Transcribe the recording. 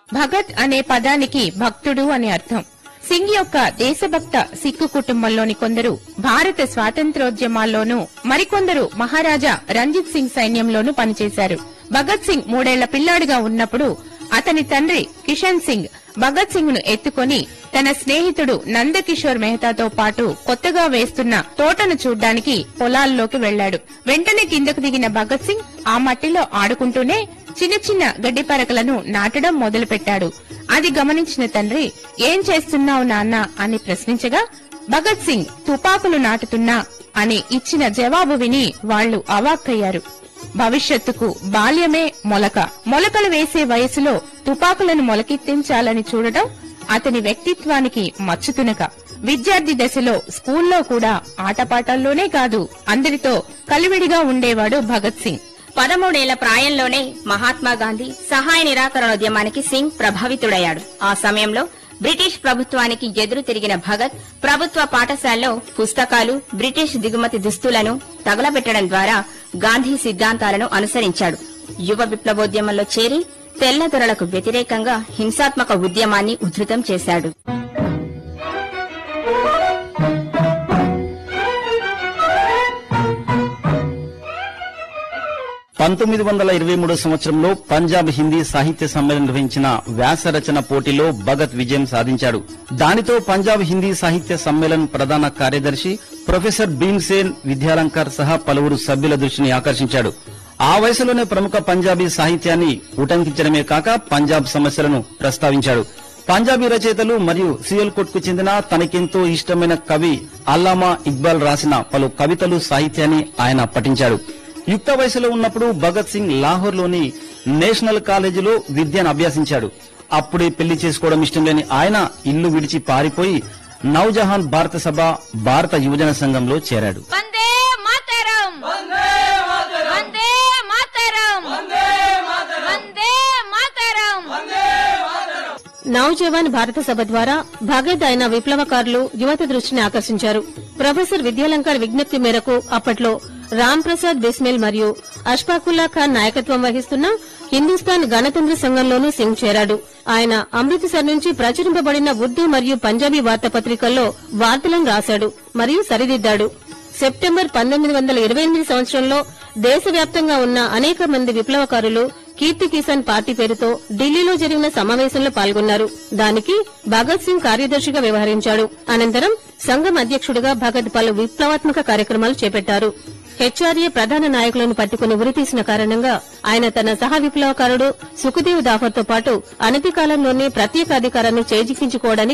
భగత్ అనే పదానికి భక్తుడు అని అర్థం సింగ్ యొక్క దేశభక్త సిక్కు కుటుంబంలోని కొందరు భారత స్వాతంత్ర్యోద్యమాల్లోనూ మరికొందరు మహారాజా రంజిత్ సింగ్ సైన్యంలోనూ పనిచేశారు భగత్ సింగ్ మూడేళ్ల పిల్లాడిగా ఉన్నప్పుడు అతని తండ్రి కిషన్ సింగ్ భగత్ సింగ్ ను ఎత్తుకొని తన స్నేహితుడు నందకిషోర్ మెహతాతో పాటు కొత్తగా వేస్తున్న తోటను చూడ్డానికి పొలాల్లోకి వెళ్లాడు వెంటనే కిందకు దిగిన భగత్ సింగ్ ఆ మట్టిలో ఆడుకుంటూనే చిన్న చిన్న గడ్డి పరకలను నాటడం మొదలుపెట్టాడు అది గమనించిన తండ్రి ఏం చేస్తున్నావు నాన్న అని ప్రశ్నించగా భగత్ సింగ్ తుపాకులు నాటుతున్నా అని ఇచ్చిన జవాబు విని వాళ్లు అవాక్కయ్యారు భవిష్యత్తుకు బాల్యమే మొలక మొలకలు వేసే వయసులో తుపాకులను మొలకెత్తించాలని చూడటం అతని వ్యక్తిత్వానికి మచ్చుతునక విద్యార్థి దశలో స్కూల్లో కూడా ఆటపాటల్లోనే కాదు అందరితో కలివిడిగా ఉండేవాడు భగత్ సింగ్ పదమూడేళ్ల ప్రాయంలోనే మహాత్మా గాంధీ సహాయ నిరాకరణోద్యమానికి సింగ్ ప్రభావితుడయ్యాడు ఆ సమయంలో బ్రిటిష్ ప్రభుత్వానికి ఎదురు తిరిగిన భగత్ ప్రభుత్వ పాఠశాలలో పుస్తకాలు బ్రిటిష్ దిగుమతి దుస్తులను తగలబెట్టడం ద్వారా గాంధీ సిద్ధాంతాలను అనుసరించాడు యువ విప్లవోద్యమంలో చేరి తెల్లదొరలకు వ్యతిరేకంగా హింసాత్మక ఉద్యమాన్ని ఉధృతం చేశాడు పంతొమ్మిది వందల ఇరవై మూడో సంవత్సరంలో పంజాబ్ హిందీ సాహిత్య సమ్మేళనం నిర్వహించిన వ్యాస రచన పోటీలో భగత్ విజయం సాధించాడు దానితో పంజాబ్ హిందీ సాహిత్య సమ్మేళనం ప్రధాన కార్యదర్శి ప్రొఫెసర్ భీమ్సేన్ విద్యాలంకర్ సహా పలువురు సభ్యుల దృష్టిని ఆకర్షించాడు ఆ వయసులోనే ప్రముఖ పంజాబీ సాహిత్యాన్ని ఉటంకించడమే కాక పంజాబ్ సమస్యలను ప్రస్తావించాడు పంజాబీ రచయితలు మరియు సియల్కోట్ కు చెందిన తనకెంతో ఇష్టమైన కవి అల్లామా ఇక్బాల్ రాసిన పలు కవితలు సాహిత్యాన్ని ఆయన పఠించాడు యుక్త వయసులో ఉన్నప్పుడు భగత్ సింగ్ లాహోర్లోని నేషనల్ కాలేజీలో విద్యను అభ్యసించాడు అప్పుడే పెళ్లి చేసుకోవడం ఇష్టం లేని ఆయన ఇల్లు విడిచి పారిపోయి నౌజహాన్ భారత సభ భారత యువజన సంఘంలో చేరాడు వందే మాతరం వందే మాతరం వందే మాతరం నౌజవాన్ భారత సభ ద్వారా భగత్ అయిన విప్లవకారులు యువత దృష్టిని ఆకర్షించారు ప్రొఫెసర్ విద్యాలంకర్ విజ్ఞప్తి మేరకు అప్పట్లో రామ్ ప్రసాద్ బిస్మిల్ మరియు అష్ఫాకుల్లా ఖాన్ నాయకత్వం వహిస్తున్న హిందుస్థాన్ గణతంత్ర సంఘంలోనూ సింగ్ చేరాడు ఆయన అమృత్సర్ నుంచి ప్రచురింపబడిన ఉర్దూ మరియు పంజాబీ వార్తాపత్రికల్లో వార్తలను రాశాడు మరియు సరిదిద్దాడు సెప్టెంబర్ పంతొమ్మిది వందల ఇరవై ఎనిమిది సంవత్సరంలో దేశవ్యాప్తంగా ఉన్న అనేక మంది విప్లవకారులు కీర్తి కిసాన్ పార్టీ పేరుతో ఢిల్లీలో జరిగిన సమావేశంలో పాల్గొన్నారు దానికి భగత్ సింగ్ కార్యదర్శిగా వ్యవహరించాడు అనంతరం సంఘం అధ్యక్షుడిగా భగత్ పలు విప్లవాత్మక కార్యక్రమాలు చేపట్టారు హెచ్ఆర్ఏ ప్రధాన నాయకులను పట్టుకుని ఉరితీసిన కారణంగా ఆయన తన సహ విప్లవకారుడు సుఖదేవ్ దాఫర్తో పాటు అనతి కాలంలోనే ప్రత్యేక అధికారాన్ని చేజిక్కించుకోవడానికి